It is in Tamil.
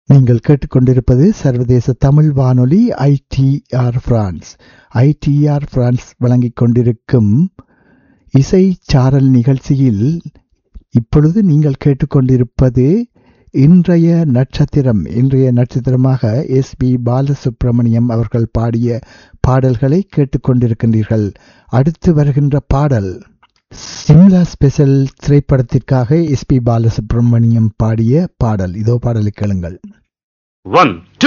நீங்கள் கேட்டுக்கொண்டிருப்பது சர்வதேச தமிழ் வானொலி ஐடிஆர் பிரான்ஸ் ஐடிஆர் பிரான்ஸ் வழங்கிக் கொண்டிருக்கும் இசை சாரல் நிகழ்ச்சியில் இப்பொழுது நீங்கள் கேட்டுக்கொண்டிருப்பது இன்றைய நட்சத்திரம் இன்றைய நட்சத்திரமாக எஸ் பி பாலசுப்ரமணியம் அவர்கள் பாடிய பாடல்களை கேட்டுக்கொண்டிருக்கின்றீர்கள் அடுத்து வருகின்ற பாடல் சிம்லா ஸ்பெஷல் திரைப்படத்திற்காக எஸ் பி பாலசுப்ரமணியம் பாடிய பாடல் இதோ பாடலை கேளுங்கள் One, two.